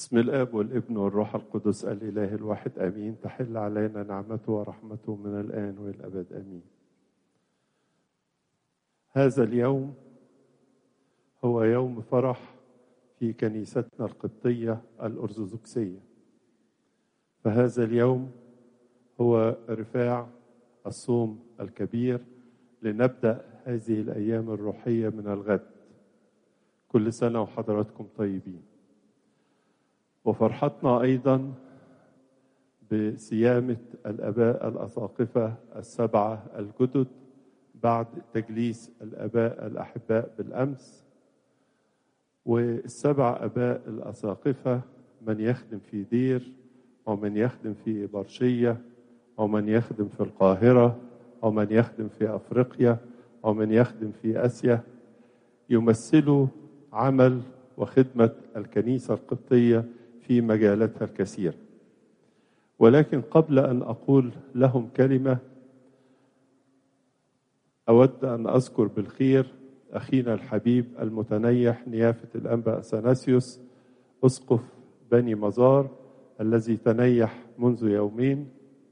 بسم الاب والابن والروح القدس الاله الواحد امين تحل علينا نعمته ورحمته من الان والى الابد امين هذا اليوم هو يوم فرح في كنيستنا القبطيه الارثوذكسيه فهذا اليوم هو رفاع الصوم الكبير لنبدا هذه الايام الروحيه من الغد كل سنه وحضراتكم طيبين وفرحتنا ايضا بصيامه الاباء الاساقفه السبعه الجدد بعد تجليس الاباء الاحباء بالامس والسبع اباء الاساقفه من يخدم في دير ومن يخدم في برشيه ومن يخدم في القاهره ومن يخدم في افريقيا ومن يخدم في اسيا يمثلوا عمل وخدمه الكنيسه القبطيه في مجالاتها الكثيره ولكن قبل ان اقول لهم كلمه اود ان اذكر بالخير اخينا الحبيب المتنيح نيافه الانبا اثناسيوس اسقف بني مزار الذي تنيح منذ يومين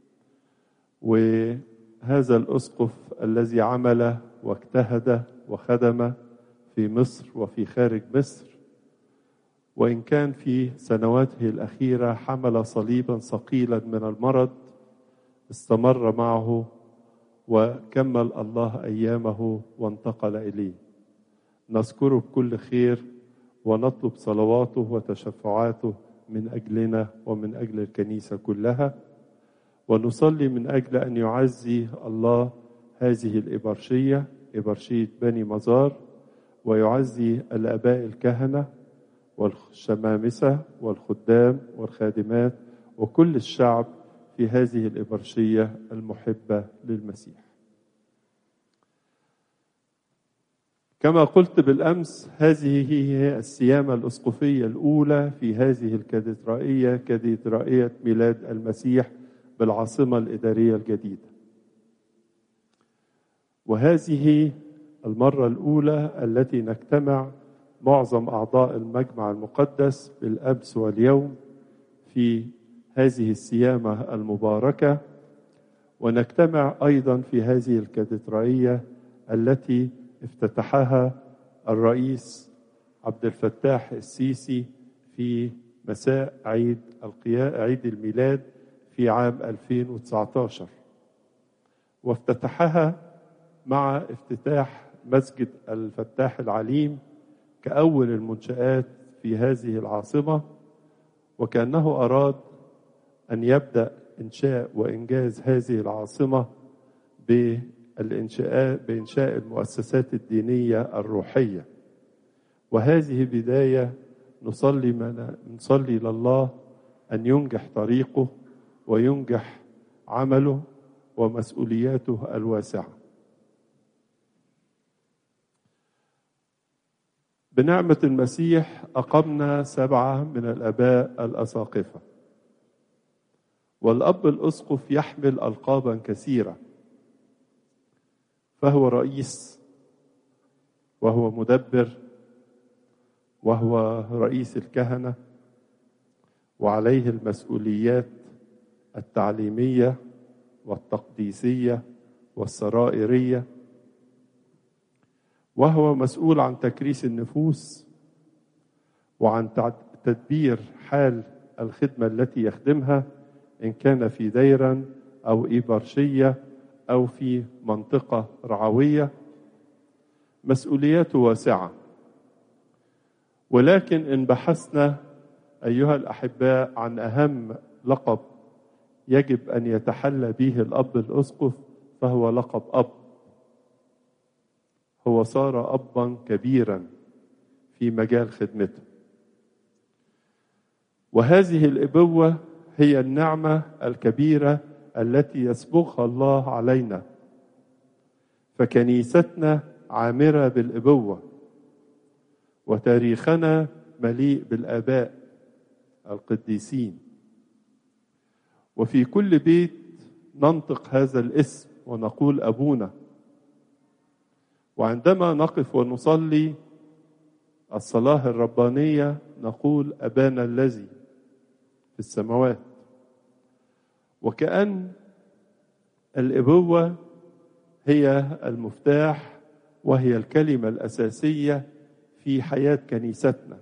وهذا الاسقف الذي عمل واجتهد وخدم في مصر وفي خارج مصر وان كان في سنواته الاخيره حمل صليبا ثقيلا من المرض استمر معه وكمل الله ايامه وانتقل اليه نذكره بكل خير ونطلب صلواته وتشفعاته من اجلنا ومن اجل الكنيسه كلها ونصلي من اجل ان يعزي الله هذه الابرشيه ابرشيه بني مزار ويعزي الاباء الكهنه والشمامسة والخدام والخادمات وكل الشعب في هذه الإبرشية المحبة للمسيح كما قلت بالأمس هذه هي السيامة الأسقفية الأولى في هذه الكاتدرائية كاتدرائية ميلاد المسيح بالعاصمة الإدارية الجديدة وهذه المرة الأولى التي نجتمع معظم أعضاء المجمع المقدس بالأمس واليوم في هذه السيامة المباركة ونجتمع أيضا في هذه الكاتدرائية التي افتتحها الرئيس عبد الفتاح السيسي في مساء عيد القيا... عيد الميلاد في عام 2019 وافتتحها مع افتتاح مسجد الفتاح العليم كأول المنشآت في هذه العاصمة وكأنه أراد أن يبدأ إنشاء وإنجاز هذه العاصمة بالإنشاء بإنشاء المؤسسات الدينية الروحية وهذه بداية نصلي من نصلي لله أن ينجح طريقه وينجح عمله ومسؤولياته الواسعه بنعمة المسيح أقمنا سبعة من الآباء الأساقفة والأب الأسقف يحمل ألقابا كثيرة فهو رئيس وهو مدبر وهو رئيس الكهنة وعليه المسؤوليات التعليمية والتقديسية والسرائريه وهو مسؤول عن تكريس النفوس وعن تدبير حال الخدمة التي يخدمها إن كان في ديرا أو إبرشية أو في منطقة رعوية مسؤولياته واسعة ولكن إن بحثنا أيها الأحباء عن أهم لقب يجب أن يتحلى به الأب الأسقف فهو لقب أب هو صار ابا كبيرا في مجال خدمته وهذه الابوه هي النعمه الكبيره التي يسبغها الله علينا فكنيستنا عامره بالابوه وتاريخنا مليء بالاباء القديسين وفي كل بيت ننطق هذا الاسم ونقول ابونا وعندما نقف ونصلي الصلاة الربانية نقول أبانا الذي السماوات وكأن الابوه هي المفتاح وهي الكلمه الاساسيه في حياه كنيستنا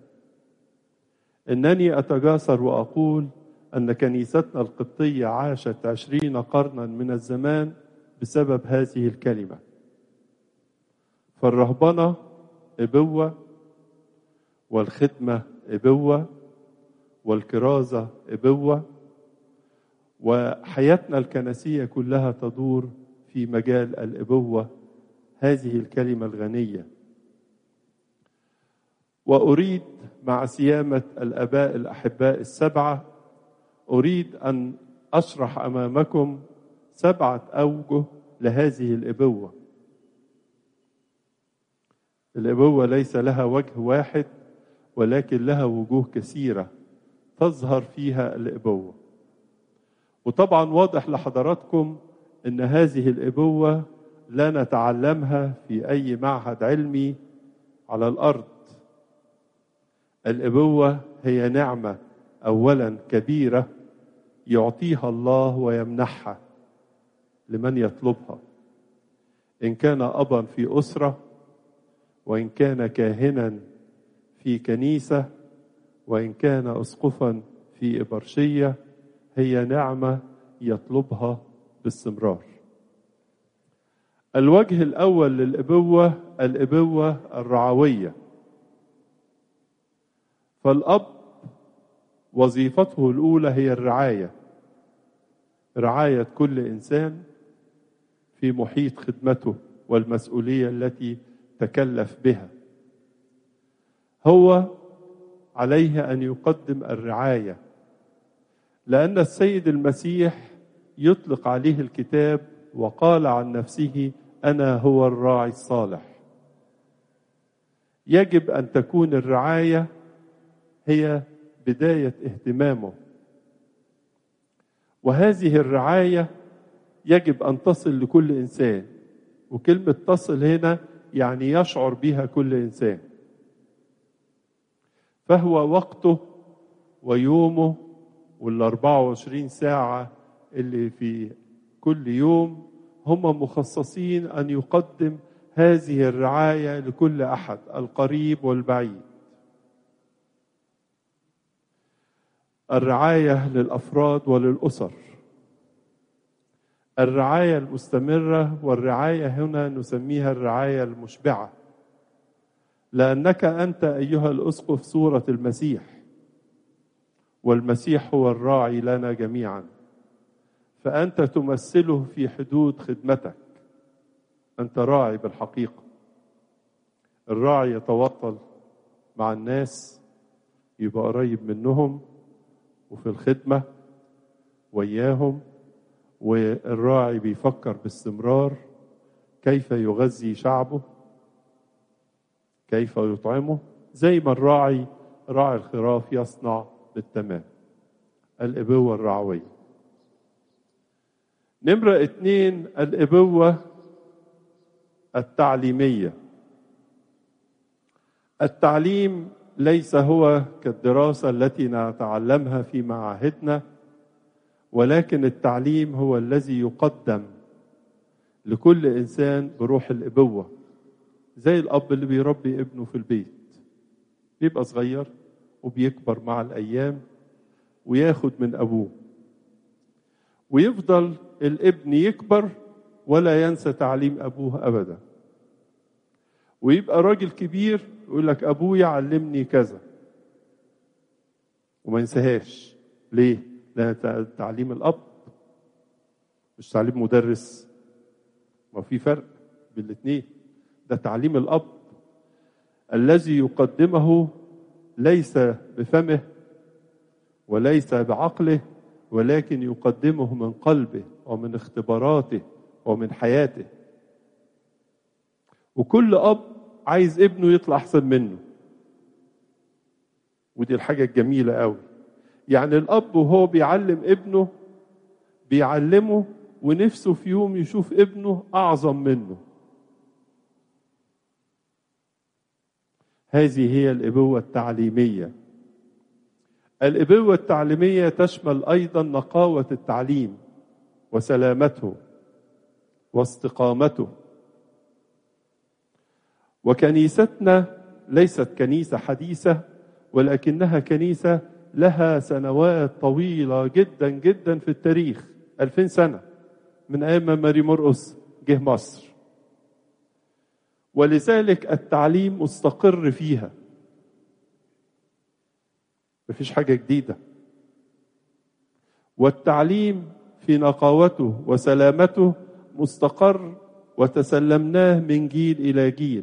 انني اتجاسر واقول ان كنيستنا القبطيه عاشت عشرين قرنا من الزمان بسبب هذه الكلمه فالرهبنه ابوه والخدمه ابوه والكرازه ابوه وحياتنا الكنسيه كلها تدور في مجال الابوه هذه الكلمه الغنيه واريد مع سيامه الاباء الاحباء السبعه اريد ان اشرح امامكم سبعه اوجه لهذه الابوه الابوه ليس لها وجه واحد ولكن لها وجوه كثيره تظهر فيها الابوه وطبعا واضح لحضراتكم ان هذه الابوه لا نتعلمها في اي معهد علمي على الارض الابوه هي نعمه اولا كبيره يعطيها الله ويمنحها لمن يطلبها ان كان ابا في اسره وان كان كاهنا في كنيسه وان كان اسقفا في ابرشيه هي نعمه يطلبها باستمرار الوجه الاول للابوه الابوه الرعويه فالاب وظيفته الاولى هي الرعايه رعايه كل انسان في محيط خدمته والمسؤوليه التي تكلف بها هو عليه ان يقدم الرعايه لان السيد المسيح يطلق عليه الكتاب وقال عن نفسه انا هو الراعي الصالح يجب ان تكون الرعايه هي بدايه اهتمامه وهذه الرعايه يجب ان تصل لكل انسان وكلمه تصل هنا يعني يشعر بها كل انسان فهو وقته ويومه وال 24 ساعه اللي في كل يوم هم مخصصين ان يقدم هذه الرعايه لكل احد القريب والبعيد الرعايه للافراد وللاسر الرعايه المستمره والرعايه هنا نسميها الرعايه المشبعه لانك انت ايها الاسقف صوره المسيح والمسيح هو الراعي لنا جميعا فانت تمثله في حدود خدمتك انت راعي بالحقيقه الراعي يتوطل مع الناس يبقى قريب منهم وفي الخدمه وياهم والراعي بيفكر باستمرار كيف يغذي شعبه كيف يطعمه زي ما الراعي راعي الخراف يصنع بالتمام الابوه الرعويه نمرة اتنين الإبوة التعليمية التعليم ليس هو كالدراسة التي نتعلمها في معاهدنا ولكن التعليم هو الذي يقدم لكل إنسان بروح الإبوة زي الأب اللي بيربي ابنه في البيت بيبقى صغير وبيكبر مع الأيام وياخد من أبوه ويفضل الابن يكبر ولا ينسى تعليم ابوه ابدا ويبقى راجل كبير يقول لك ابويا علمني كذا وما ينساهاش ليه لان تعليم الاب مش تعليم مدرس ما في فرق بين الاثنين ده تعليم الاب الذي يقدمه ليس بفمه وليس بعقله ولكن يقدمه من قلبه ومن اختباراته ومن حياته وكل اب عايز ابنه يطلع احسن منه ودي الحاجه الجميله قوي يعني الاب وهو بيعلم ابنه بيعلمه ونفسه في يوم يشوف ابنه اعظم منه هذه هي الابوه التعليميه الابوه التعليميه تشمل ايضا نقاوه التعليم وسلامته واستقامته وكنيستنا ليست كنيسه حديثه ولكنها كنيسه لها سنوات طويله جدا جدا في التاريخ 2000 سنه من ايام ما ماري مرقس جه مصر ولذلك التعليم مستقر فيها مفيش حاجه جديده والتعليم في نقاوته وسلامته مستقر وتسلمناه من جيل الى جيل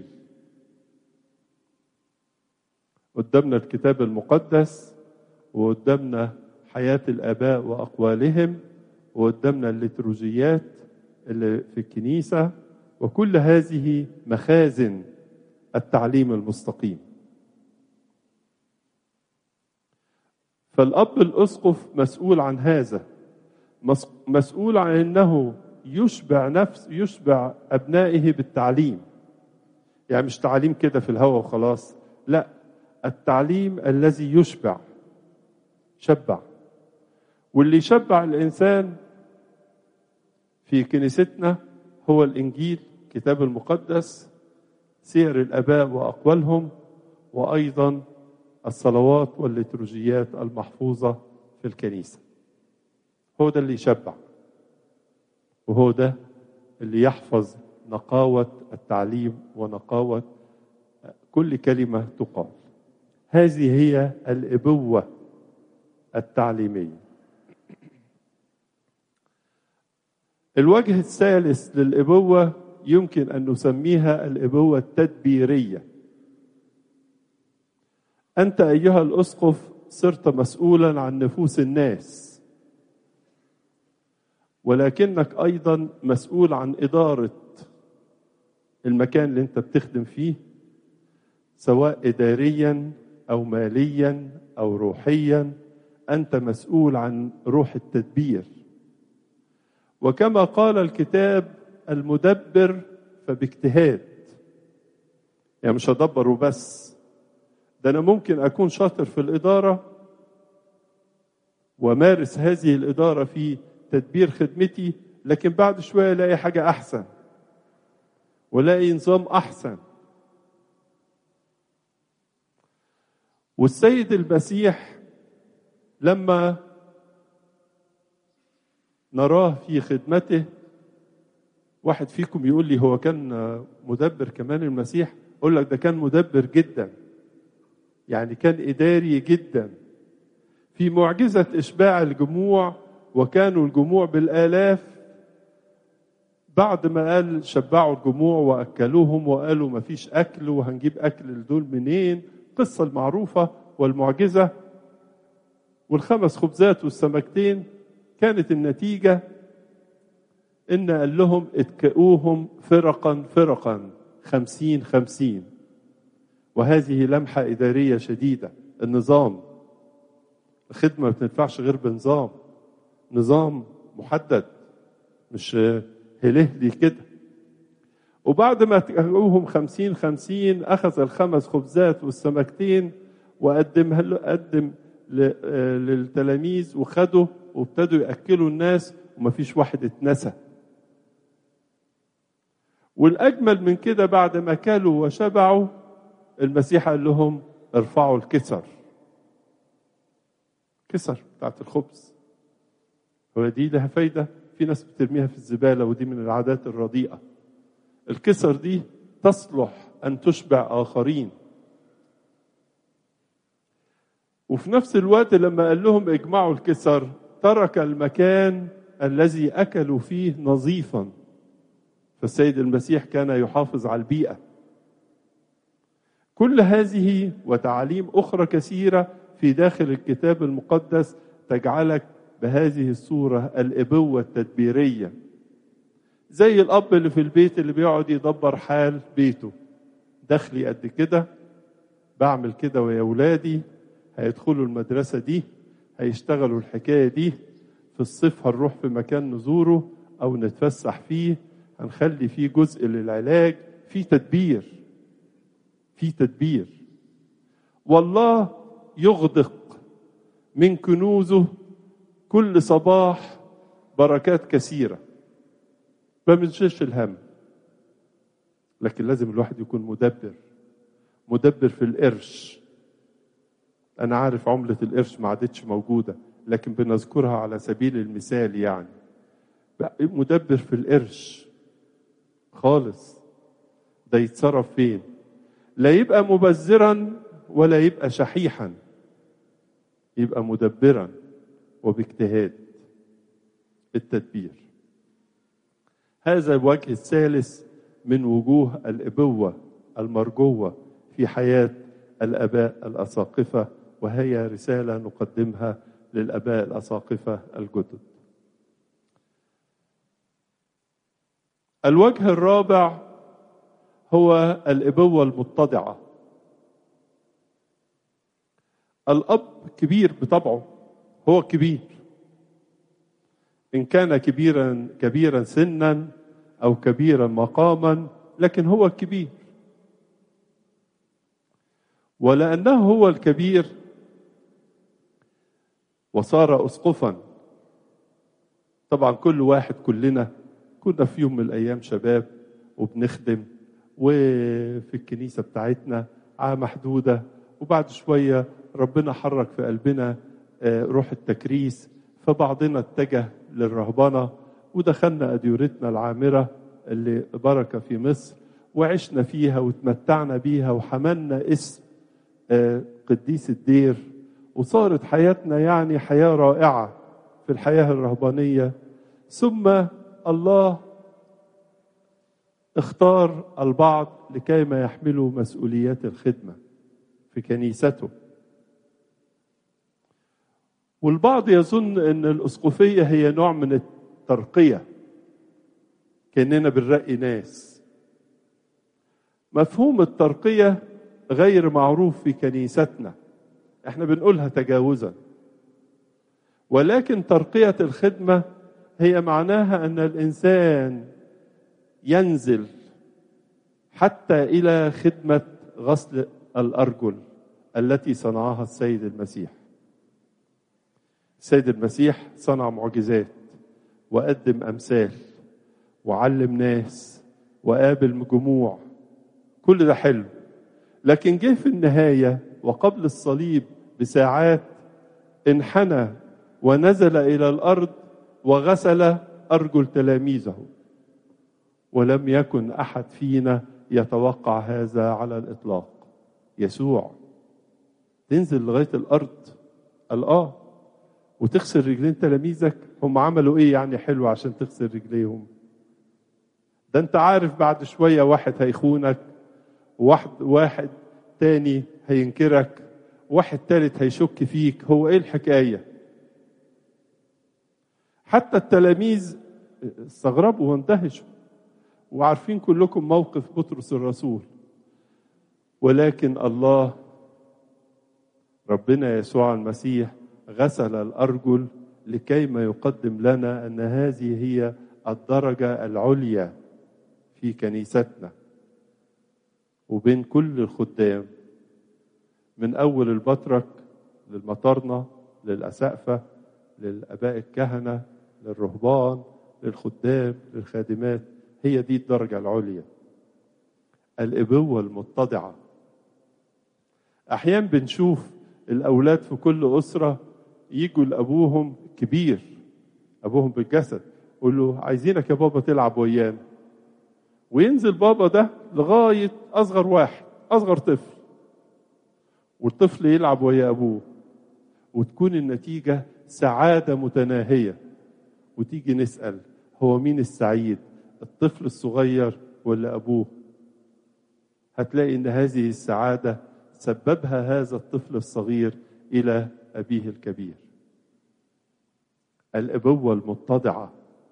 قدامنا الكتاب المقدس وقدامنا حياه الاباء واقوالهم وقدامنا الليتروجيات اللي في الكنيسه وكل هذه مخازن التعليم المستقيم فالاب الاسقف مسؤول عن هذا مسؤول عن انه يشبع نفس يشبع ابنائه بالتعليم يعني مش تعليم كده في الهواء وخلاص لا التعليم الذي يشبع شبع واللي يشبع الانسان في كنيستنا هو الانجيل كتاب المقدس سير الاباء واقوالهم وايضا الصلوات والليتروجيات المحفوظه في الكنيسه هو ده اللي يشبع وهو ده اللي يحفظ نقاوه التعليم ونقاوه كل كلمه تقال هذه هي الابوه التعليميه الوجه الثالث للابوه يمكن ان نسميها الابوه التدبيريه انت ايها الاسقف صرت مسؤولا عن نفوس الناس ولكنك ايضا مسؤول عن اداره المكان اللي انت بتخدم فيه سواء اداريا او ماليا او روحيا انت مسؤول عن روح التدبير وكما قال الكتاب المدبر فباجتهاد يعني مش هدبر وبس ده انا ممكن اكون شاطر في الاداره ومارس هذه الاداره في تدبير خدمتي لكن بعد شويه الاقي حاجه احسن والاقي نظام احسن والسيد المسيح لما نراه في خدمته واحد فيكم يقول لي هو كان مدبر كمان المسيح اقول لك ده كان مدبر جدا يعني كان اداري جدا في معجزه اشباع الجموع وكانوا الجموع بالالاف بعد ما قال شبعوا الجموع واكلوهم وقالوا ما فيش اكل وهنجيب اكل لدول منين القصه المعروفه والمعجزه والخمس خبزات والسمكتين كانت النتيجه ان قال لهم اتكئوهم فرقا فرقا خمسين خمسين وهذه لمحة إدارية شديدة النظام الخدمة ما بتنفعش غير بنظام نظام محدد مش هلهلي كده وبعد ما تقوهم خمسين خمسين أخذ الخمس خبزات والسمكتين وقدمها له قدم للتلاميذ وخده وابتدوا يأكلوا الناس ومفيش واحد اتنسى والأجمل من كده بعد ما كلوا وشبعوا المسيح قال لهم ارفعوا الكسر كسر بتاعت الخبز هو دي لها فايدة في ناس بترميها في الزبالة ودي من العادات الرديئة الكسر دي تصلح أن تشبع آخرين وفي نفس الوقت لما قال لهم اجمعوا الكسر ترك المكان الذي أكلوا فيه نظيفا فالسيد المسيح كان يحافظ على البيئة كل هذه وتعاليم أخرى كثيرة في داخل الكتاب المقدس تجعلك بهذه الصورة الإبوة التدبيرية زي الأب اللي في البيت اللي بيقعد يدبر حال بيته دخلي قد كده بعمل كده ويا ولادي هيدخلوا المدرسة دي هيشتغلوا الحكاية دي في الصيف هنروح في مكان نزوره أو نتفسح فيه هنخلي فيه جزء للعلاج في تدبير في تدبير والله يغدق من كنوزه كل صباح بركات كثيرة ما بنشيلش الهم لكن لازم الواحد يكون مدبر مدبر في القرش أنا عارف عملة القرش ما عادتش موجودة لكن بنذكرها على سبيل المثال يعني مدبر في القرش خالص ده يتصرف فين لا يبقى مبذرا ولا يبقى شحيحا يبقى مدبرا وباجتهاد التدبير هذا الوجه الثالث من وجوه الابوه المرجوه في حياه الاباء الاساقفه وهي رساله نقدمها للاباء الاساقفه الجدد الوجه الرابع هو الابوه المتضعه الاب كبير بطبعه هو كبير ان كان كبيرا كبيرا سنا او كبيرا مقاما لكن هو كبير ولانه هو الكبير وصار اسقفا طبعا كل واحد كلنا كنا في يوم من الايام شباب وبنخدم وفي الكنيسه بتاعتنا محدوده وبعد شويه ربنا حرك في قلبنا روح التكريس فبعضنا اتجه للرهبنه ودخلنا اديورتنا العامره اللي بركه في مصر وعشنا فيها وتمتعنا بيها وحملنا اسم قديس الدير وصارت حياتنا يعني حياه رائعه في الحياه الرهبانيه ثم الله اختار البعض لكي ما يحملوا مسؤوليات الخدمه في كنيسته والبعض يظن ان الاسقفيه هي نوع من الترقيه كاننا بنرقي ناس مفهوم الترقيه غير معروف في كنيستنا احنا بنقولها تجاوزا ولكن ترقيه الخدمه هي معناها ان الانسان ينزل حتى الى خدمه غسل الارجل التي صنعها السيد المسيح السيد المسيح صنع معجزات وقدم امثال وعلم ناس وقابل جموع كل ده حلو لكن جه في النهايه وقبل الصليب بساعات انحنى ونزل الى الارض وغسل ارجل تلاميذه ولم يكن احد فينا يتوقع هذا على الاطلاق يسوع تنزل لغايه الارض قال اه وتغسل رجلين تلاميذك هم عملوا ايه يعني حلو عشان تغسل رجليهم ده انت عارف بعد شويه واحد هيخونك واحد واحد تاني هينكرك واحد تالت هيشك فيك هو ايه الحكايه حتى التلاميذ استغربوا واندهشوا وعارفين كلكم موقف بطرس الرسول ولكن الله ربنا يسوع المسيح غسل الارجل لكي ما يقدم لنا ان هذه هي الدرجه العليا في كنيستنا وبين كل الخدام من اول البطرك للمطارنه للاسقفه للاباء الكهنه للرهبان للخدام للخادمات هي دي الدرجه العليا الابوه المتضعه احيانا بنشوف الاولاد في كل اسره يجوا لابوهم كبير ابوهم بالجسد يقول له عايزينك يا بابا تلعب ويانا وينزل بابا ده لغايه اصغر واحد اصغر طفل والطفل يلعب ويا ابوه وتكون النتيجه سعاده متناهيه وتيجي نسال هو مين السعيد الطفل الصغير ولا ابوه هتلاقي ان هذه السعاده سببها هذا الطفل الصغير الى ابيه الكبير الابوه المتضعه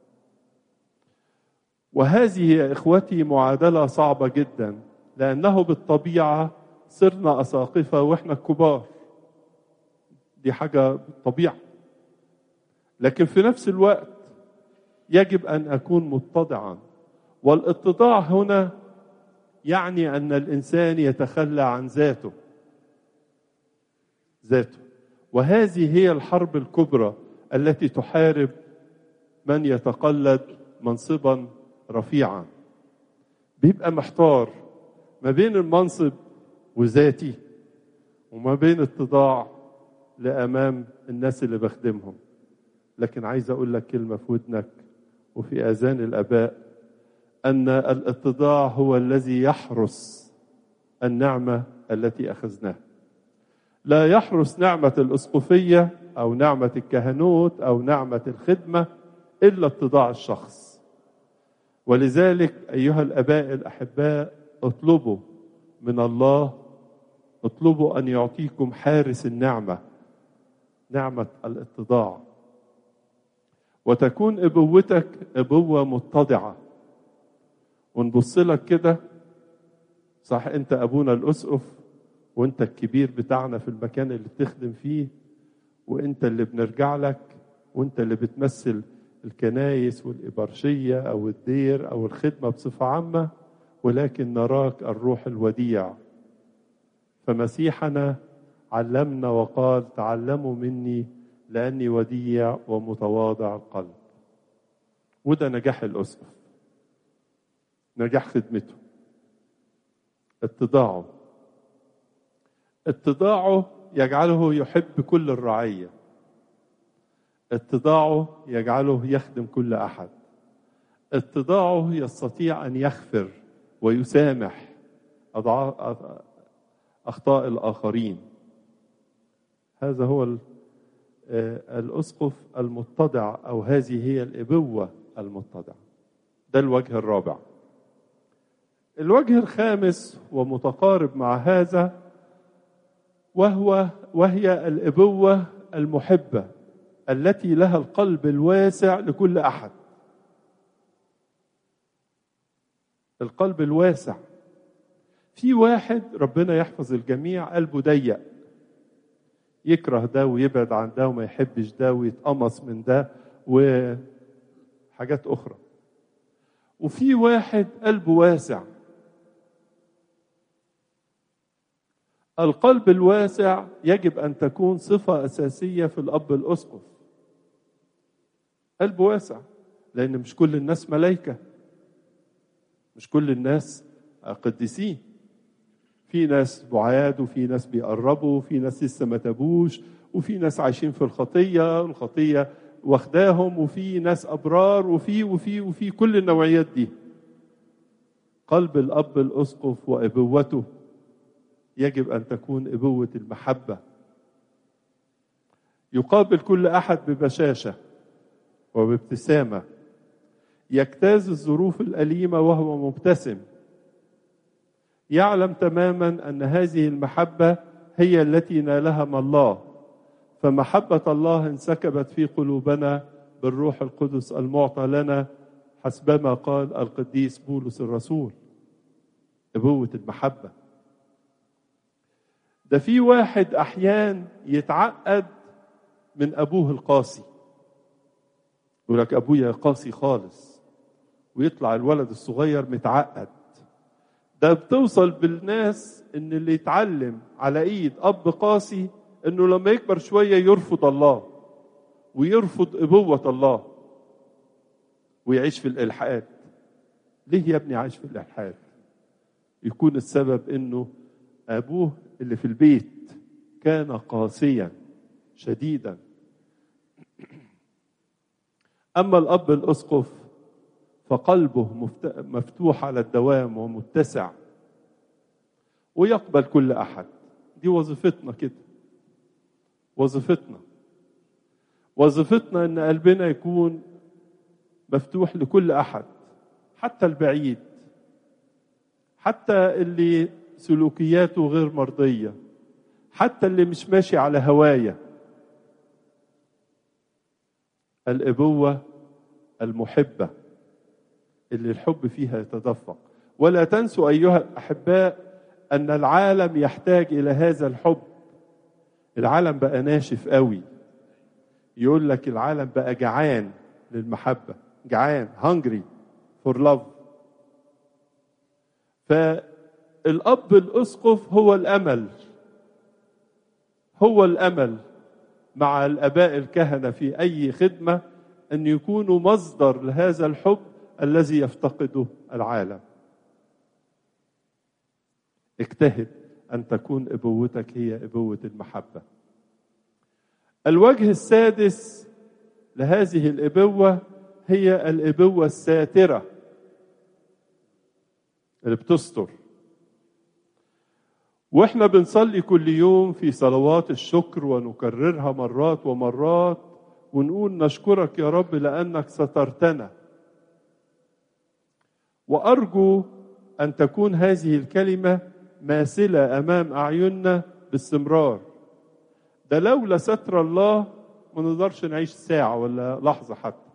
وهذه يا اخوتي معادله صعبه جدا لانه بالطبيعه صرنا اساقفه واحنا كبار دي حاجه طبيعه لكن في نفس الوقت يجب ان اكون متضعا والاتضاع هنا يعني ان الانسان يتخلى عن ذاته ذاته وهذه هي الحرب الكبرى التي تحارب من يتقلد منصبا رفيعا بيبقى محتار ما بين المنصب وذاتي وما بين اتضاع لامام الناس اللي بخدمهم لكن عايز اقول لك كلمه في ودنك وفي اذان الاباء ان الاتضاع هو الذي يحرس النعمه التي اخذناها لا يحرس نعمه الاسقفيه او نعمه الكهنوت او نعمه الخدمه الا اتضاع الشخص ولذلك ايها الاباء الاحباء اطلبوا من الله اطلبوا ان يعطيكم حارس النعمه نعمه الاتضاع وتكون ابوتك ابوه متضعه ونبص لك كده صح انت ابونا الاسقف وانت الكبير بتاعنا في المكان اللي بتخدم فيه وانت اللي بنرجع لك وانت اللي بتمثل الكنايس والإبرشية أو الدير أو الخدمة بصفة عامة ولكن نراك الروح الوديع فمسيحنا علمنا وقال تعلموا مني لأني وديع ومتواضع القلب وده نجاح الأسقف نجاح خدمته اتضاعه اتضاعه يجعله يحب كل الرعيه اتضاعه يجعله يخدم كل احد اتضاعه يستطيع ان يغفر ويسامح اخطاء الاخرين هذا هو الاسقف المتضع او هذه هي الابوه المتضعه ده الوجه الرابع الوجه الخامس ومتقارب مع هذا وهو وهي الابوه المحبه التي لها القلب الواسع لكل احد القلب الواسع في واحد ربنا يحفظ الجميع قلبه ضيق يكره ده ويبعد عن ده وما يحبش ده ويتقمص من ده وحاجات اخرى وفي واحد قلبه واسع القلب الواسع يجب ان تكون صفه اساسيه في الاب الاسقف قلب واسع لان مش كل الناس ملائكه مش كل الناس قديسين في ناس بعاد وفي ناس بيقربوا وفي ناس لسه ما تابوش وفي ناس عايشين في الخطيه الخطيه واخداهم وفي ناس ابرار وفي وفي وفي كل النوعيات دي قلب الاب الاسقف وابوته يجب ان تكون ابوه المحبه يقابل كل احد ببشاشه وبابتسامه يجتاز الظروف الاليمه وهو مبتسم يعلم تماما ان هذه المحبه هي التي نالها من الله فمحبه الله انسكبت في قلوبنا بالروح القدس المعطى لنا حسبما قال القديس بولس الرسول ابوه المحبه ده في واحد احيان يتعقد من ابوه القاسي يقول لك ابويا قاسي خالص ويطلع الولد الصغير متعقد ده بتوصل بالناس ان اللي يتعلم على ايد اب قاسي انه لما يكبر شويه يرفض الله ويرفض ابوه الله ويعيش في الالحاد ليه يا ابني عايش في الالحاد يكون السبب انه ابوه اللي في البيت كان قاسيا شديدا اما الاب الاسقف فقلبه مفتوح على الدوام ومتسع ويقبل كل احد دي وظيفتنا كده وظيفتنا وظيفتنا ان قلبنا يكون مفتوح لكل احد حتى البعيد حتى اللي سلوكياته غير مرضيه حتى اللي مش ماشي على هوايه الابوه المحبه اللي الحب فيها يتدفق ولا تنسوا ايها الاحباء ان العالم يحتاج الى هذا الحب العالم بقى ناشف قوي يقول لك العالم بقى جعان للمحبه جعان hungry for love فالاب الاسقف هو الامل هو الامل مع الاباء الكهنه في اي خدمه ان يكونوا مصدر لهذا الحب الذي يفتقده العالم اجتهد ان تكون ابوتك هي ابوه المحبه الوجه السادس لهذه الابوه هي الابوه الساتره اللي بتستر واحنا بنصلي كل يوم في صلوات الشكر ونكررها مرات ومرات ونقول نشكرك يا رب لانك سترتنا وارجو ان تكون هذه الكلمه ماثله امام اعيننا باستمرار ده لولا ستر الله ما نقدرش نعيش ساعه ولا لحظه حتى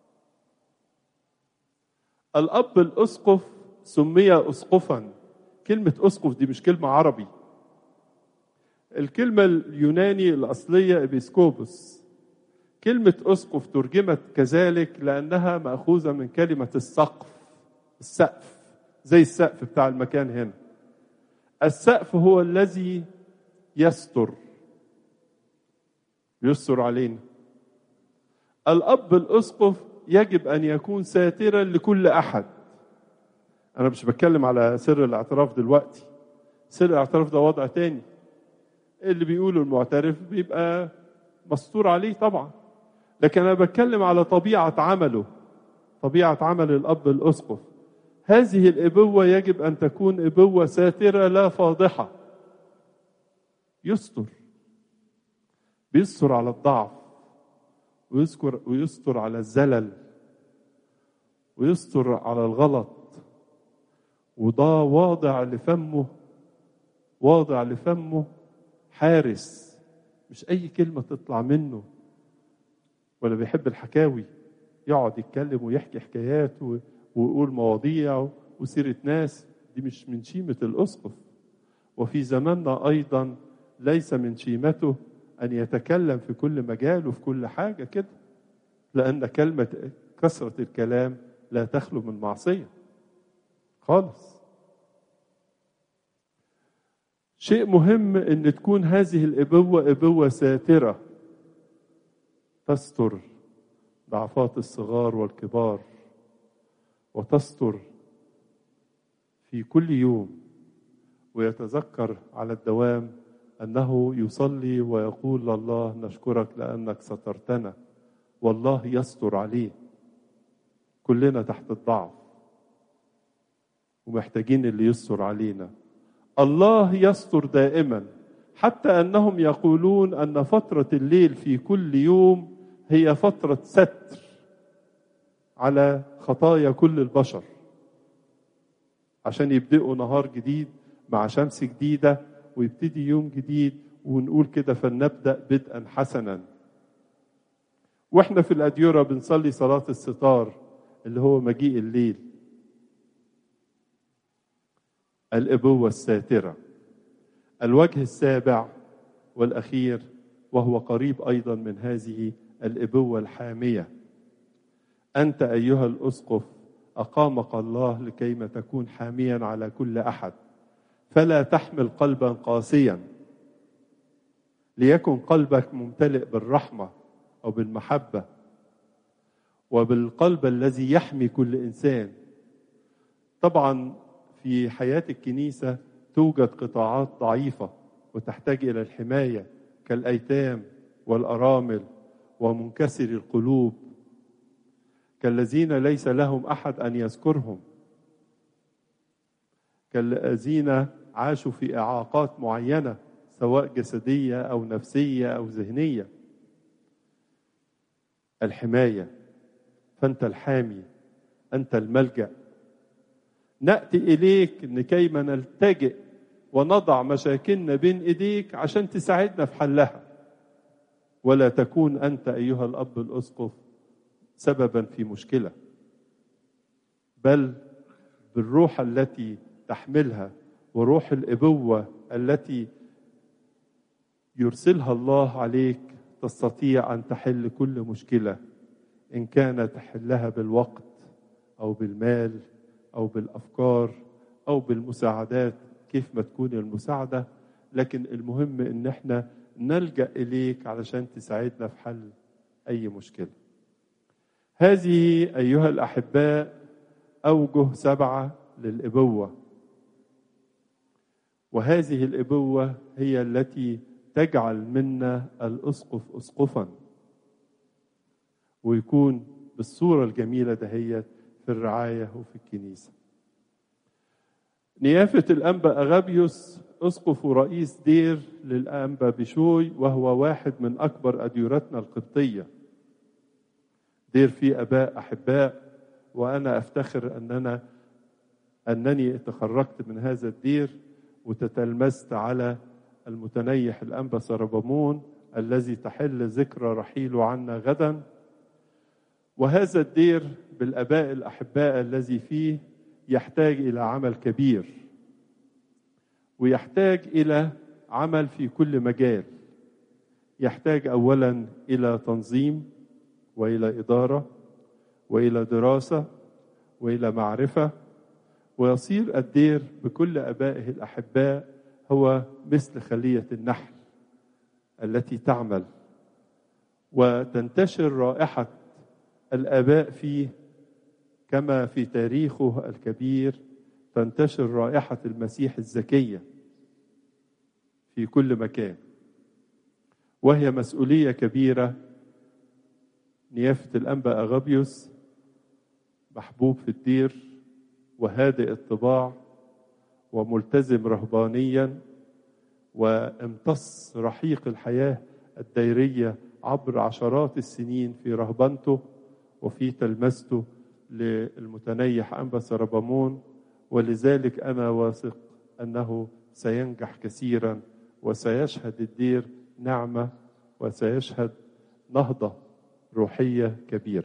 الاب الاسقف سمي اسقفا كلمه اسقف دي مش كلمه عربي الكلمه اليوناني الاصليه ابيسكوبوس كلمه اسقف ترجمت كذلك لانها ماخوذه من كلمه السقف السقف زي السقف بتاع المكان هنا السقف هو الذي يستر يستر علينا الاب الاسقف يجب ان يكون ساترا لكل احد انا مش بتكلم على سر الاعتراف دلوقتي سر الاعتراف ده وضع تاني اللي بيقوله المعترف بيبقى مستور عليه طبعا لكن انا بتكلم على طبيعه عمله طبيعه عمل الاب الاسقف هذه الابوه يجب ان تكون ابوه ساتره لا فاضحه يستر بيستر على الضعف ويذكر ويستر على الزلل ويستر على الغلط وده واضع لفمه واضع لفمه حارس مش اي كلمه تطلع منه ولا بيحب الحكاوي يقعد يتكلم ويحكي حكايات ويقول مواضيع وسيره ناس دي مش من شيمه الاسقف وفي زماننا ايضا ليس من شيمته ان يتكلم في كل مجال وفي كل حاجه كده لان كلمه كثره الكلام لا تخلو من معصيه خالص شيء مهم ان تكون هذه الابوه ابوه ساتره تستر ضعفات الصغار والكبار وتستر في كل يوم ويتذكر على الدوام انه يصلي ويقول لله نشكرك لانك سترتنا والله يستر عليه كلنا تحت الضعف ومحتاجين اللي يستر علينا الله يستر دائما حتى انهم يقولون ان فتره الليل في كل يوم هي فتره ستر على خطايا كل البشر عشان يبدأوا نهار جديد مع شمس جديدة ويبتدي يوم جديد ونقول كده فلنبدأ بدءا حسنا واحنا في الأديرة بنصلي صلاة الستار اللي هو مجيء الليل الأبوة الساترة الوجه السابع والأخير وهو قريب أيضا من هذه الأبوة الحامية أنت أيها الأسقف أقامك الله لكيما تكون حاميا على كل أحد فلا تحمل قلبا قاسيا ليكن قلبك ممتلئ بالرحمة أو بالمحبة وبالقلب الذي يحمي كل إنسان طبعا في حياة الكنيسة توجد قطاعات ضعيفة وتحتاج إلى الحماية كالأيتام والأرامل ومنكسر القلوب كالذين ليس لهم احد ان يذكرهم كالذين عاشوا في اعاقات معينه سواء جسديه او نفسيه او ذهنيه الحمايه فانت الحامي انت الملجا ناتي اليك لكيما نلتجئ ونضع مشاكلنا بين ايديك عشان تساعدنا في حلها ولا تكون انت ايها الاب الاسقف سببا في مشكله بل بالروح التي تحملها وروح الابوه التي يرسلها الله عليك تستطيع ان تحل كل مشكله ان كانت تحلها بالوقت او بالمال او بالافكار او بالمساعدات كيف ما تكون المساعده لكن المهم ان احنا نلجأ إليك علشان تساعدنا في حل أي مشكلة هذه أيها الأحباء أوجه سبعة للإبوة وهذه الإبوة هي التي تجعل منا الأسقف أسقفا ويكون بالصورة الجميلة دهيت في الرعاية وفي الكنيسة نيافة الأنبا أغابيوس أسقف ورئيس دير للأنبا بشوي وهو واحد من أكبر أديرتنا القبطية دير فيه أباء أحباء وأنا أفتخر أننا أنني تخرجت من هذا الدير وتتلمذت على المتنيح الأنبا سربمون الذي تحل ذكرى رحيله عنا غدا وهذا الدير بالآباء الأحباء الذي فيه يحتاج إلى عمل كبير ويحتاج إلى عمل في كل مجال يحتاج أولا إلى تنظيم وإلى إدارة وإلى دراسة وإلى معرفة ويصير الدير بكل أبائه الأحباء هو مثل خلية النحل التي تعمل وتنتشر رائحة الآباء فيه كما في تاريخه الكبير تنتشر رائحة المسيح الزكية في كل مكان وهي مسؤولية كبيرة نيافة الأنبا أغابيوس محبوب في الدير وهادئ الطباع وملتزم رهبانيا وامتص رحيق الحياة الديرية عبر عشرات السنين في رهبنته وفي تلمسته للمتنيح أنبا سربمون ولذلك أنا واثق أنه سينجح كثيرا وسيشهد الدير نعمة وسيشهد نهضة روحية كبيرة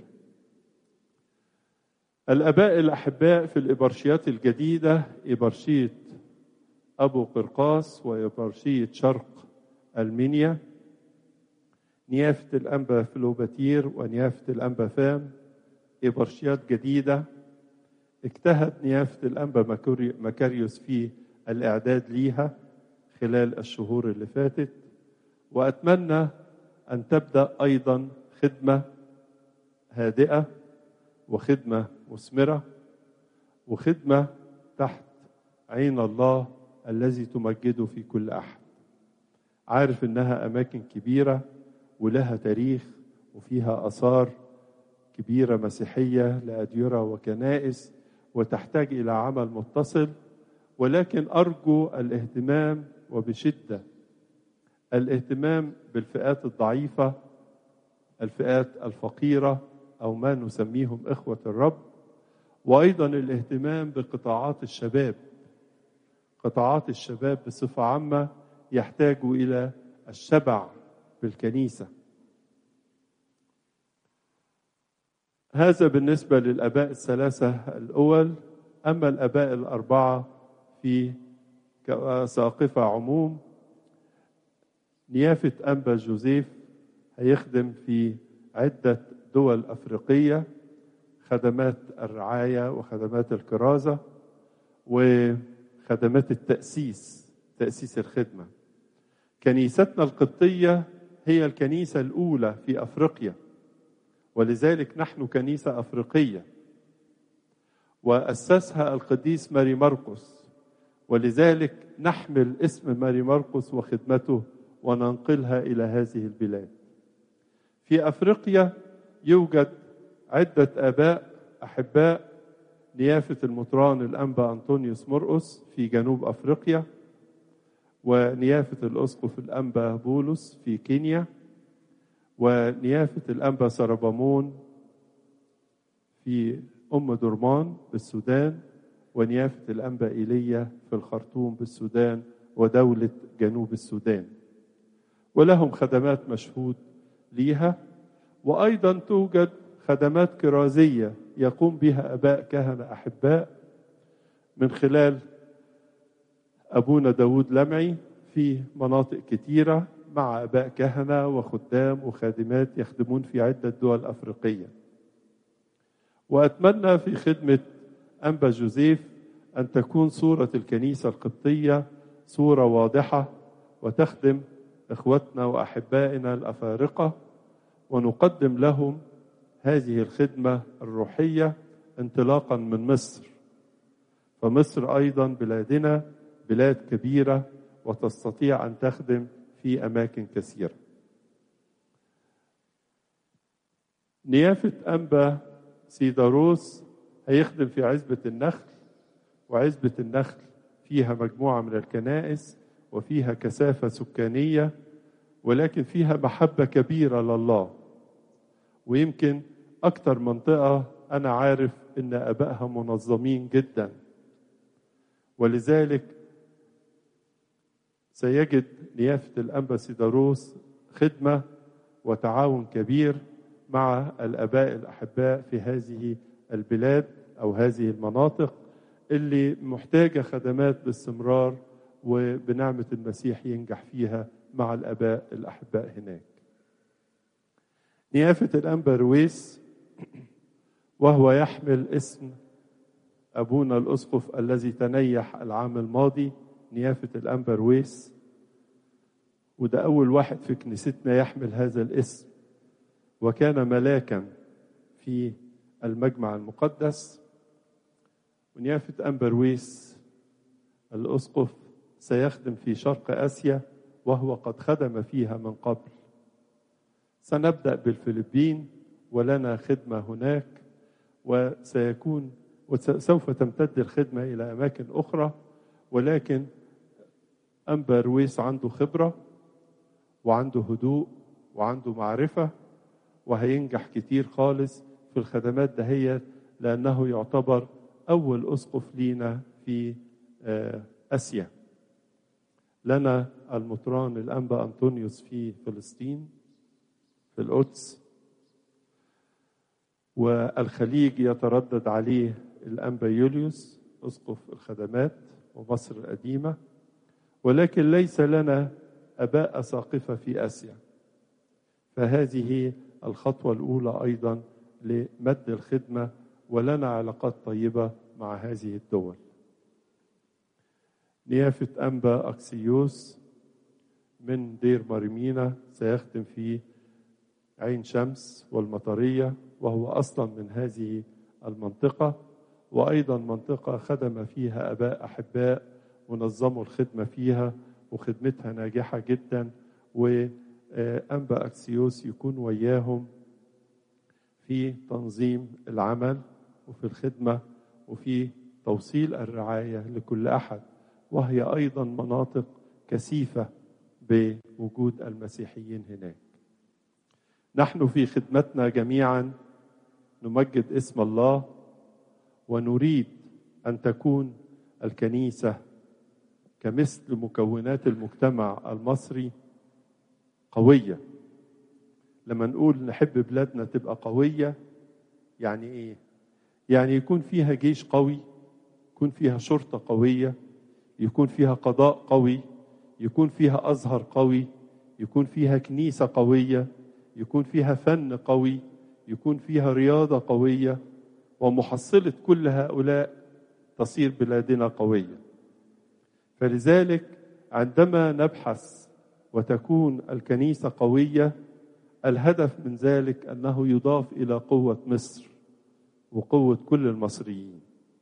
الآباء الأحباء في الإبرشيات الجديدة إبرشية أبو قرقاس وإبرشية شرق المنيا نيافة الأنبا فلوباتير ونيافة الأنبا فام إبرشيات جديدة اجتهد نيافة الأنبا مكاريوس في الإعداد ليها خلال الشهور اللي فاتت وأتمنى أن تبدأ أيضا خدمة هادئة وخدمة مثمرة وخدمة تحت عين الله الذي تمجده في كل أحد عارف إنها أماكن كبيرة ولها تاريخ وفيها آثار كبيرة مسيحية لأديرة وكنائس وتحتاج إلى عمل متصل ولكن أرجو الاهتمام وبشدة الاهتمام بالفئات الضعيفة الفئات الفقيرة أو ما نسميهم إخوة الرب وأيضا الاهتمام بقطاعات الشباب قطاعات الشباب بصفة عامة يحتاجوا إلى الشبع بالكنيسة هذا بالنسبة للآباء الثلاثة الأول أما الآباء الأربعة في ساقفة عموم نيافة أنبا جوزيف هيخدم في عدة دول أفريقية خدمات الرعاية وخدمات الكرازة وخدمات التأسيس تأسيس الخدمة كنيستنا القبطية هي الكنيسة الأولى في أفريقيا ولذلك نحن كنيسة أفريقية وأسسها القديس ماري مرقس ولذلك نحمل اسم ماري مرقس وخدمته وننقلها إلى هذه البلاد في أفريقيا يوجد عدة آباء أحباء نيافة المطران الأنبا أنطونيوس مرقس في جنوب أفريقيا ونيافة الأسقف الأنبا بولس في كينيا ونيافة الأنبا سربامون في أم درمان بالسودان ونيافة الأنبا إيليا في الخرطوم بالسودان ودولة جنوب السودان ولهم خدمات مشهود ليها وأيضا توجد خدمات كرازية يقوم بها أباء كهنة أحباء من خلال أبونا داود لمعي في مناطق كتيرة مع أباء كهنة وخدام وخادمات يخدمون في عدة دول أفريقية وأتمنى في خدمة أنبا جوزيف أن تكون صورة الكنيسة القبطية صورة واضحة وتخدم إخوتنا وأحبائنا الأفارقة ونقدم لهم هذه الخدمة الروحية انطلاقا من مصر فمصر أيضا بلادنا بلاد كبيرة وتستطيع أن تخدم في أماكن كثيرة نيافة أنبا سيداروس هيخدم في عزبة النخل وعزبة النخل فيها مجموعة من الكنائس وفيها كثافة سكانية ولكن فيها محبة كبيرة لله ويمكن أكتر منطقة أنا عارف إن أبائها منظمين جدا ولذلك سيجد نيافة الأنبا سيداروس خدمة وتعاون كبير مع الآباء الأحباء في هذه البلاد أو هذه المناطق اللي محتاجة خدمات باستمرار وبنعمة المسيح ينجح فيها مع الآباء الأحباء هناك نيافة الأنبا رويس وهو يحمل اسم أبونا الأسقف الذي تنيح العام الماضي نيافة الأنبا رويس وده أول واحد في كنيستنا يحمل هذا الاسم وكان ملاكا في المجمع المقدس ونيافة أمبرويس الأسقف سيخدم في شرق آسيا وهو قد خدم فيها من قبل سنبدأ بالفلبين ولنا خدمة هناك وسيكون وسوف تمتد الخدمة إلى أماكن أخرى ولكن أنبا رويس عنده خبرة وعنده هدوء وعنده معرفة وهينجح كتير خالص في الخدمات دهيت لأنه يعتبر أول أسقف لينا في آسيا لنا المطران الأنبا أنطونيوس في فلسطين في القدس والخليج يتردد عليه الأنبا يوليوس أسقف الخدمات ومصر القديمة ولكن ليس لنا أباء أساقفة في آسيا فهذه الخطوة الأولى أيضا لمد الخدمة ولنا علاقات طيبة مع هذه الدول نيافة أنبا أكسيوس من دير مريمينا سيخدم في عين شمس والمطرية وهو أصلا من هذه المنطقة وأيضا منطقة خدم فيها أباء أحباء ونظموا الخدمة فيها وخدمتها ناجحة جدا وأنبا أكسيوس يكون وياهم في تنظيم العمل وفي الخدمة وفي توصيل الرعاية لكل أحد وهي أيضا مناطق كثيفة بوجود المسيحيين هناك نحن في خدمتنا جميعا نمجد اسم الله ونريد أن تكون الكنيسة كمثل مكونات المجتمع المصري قوية لما نقول نحب بلادنا تبقى قوية يعني إيه؟ يعني يكون فيها جيش قوي يكون فيها شرطة قوية يكون فيها قضاء قوي يكون فيها أزهر قوي يكون فيها كنيسة قوية يكون فيها فن قوي يكون فيها رياضة قوية ومحصلة كل هؤلاء تصير بلادنا قوية فلذلك عندما نبحث وتكون الكنيسة قوية الهدف من ذلك أنه يضاف إلى قوة مصر وقوة كل المصريين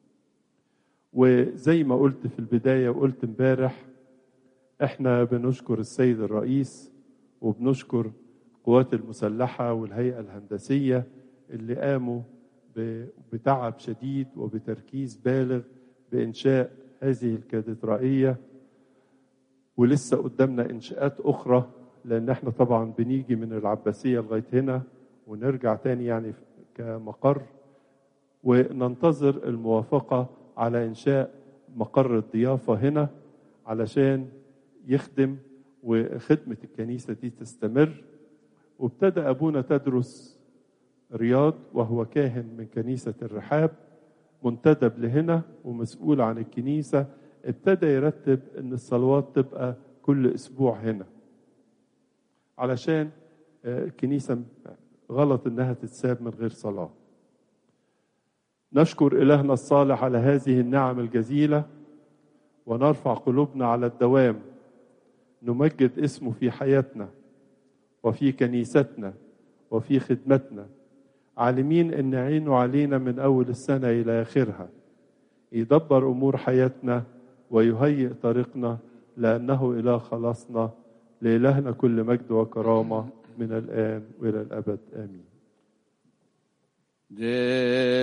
وزي ما قلت في البداية وقلت امبارح احنا بنشكر السيد الرئيس وبنشكر القوات المسلحة والهيئة الهندسية اللي قاموا بتعب شديد وبتركيز بالغ بإنشاء هذه الكاتدرائية ولسه قدامنا إنشاءات أخرى لأن احنا طبعا بنيجي من العباسية لغاية هنا ونرجع تاني يعني كمقر وننتظر الموافقة على إنشاء مقر الضيافة هنا علشان يخدم وخدمة الكنيسة دي تستمر وابتدى أبونا تدرس رياض وهو كاهن من كنيسة الرحاب منتدب لهنا ومسؤول عن الكنيسة ابتدى يرتب ان الصلوات تبقى كل اسبوع هنا علشان الكنيسة غلط انها تتساب من غير صلاة نشكر إلهنا الصالح على هذه النعم الجزيلة ونرفع قلوبنا على الدوام نمجد اسمه في حياتنا وفي كنيستنا وفي خدمتنا عالمين ان عينه علينا من اول السنه الى اخرها يدبر امور حياتنا ويهيئ طريقنا لانه اله خلاصنا لالهنا كل مجد وكرامه من الان والى الابد امين De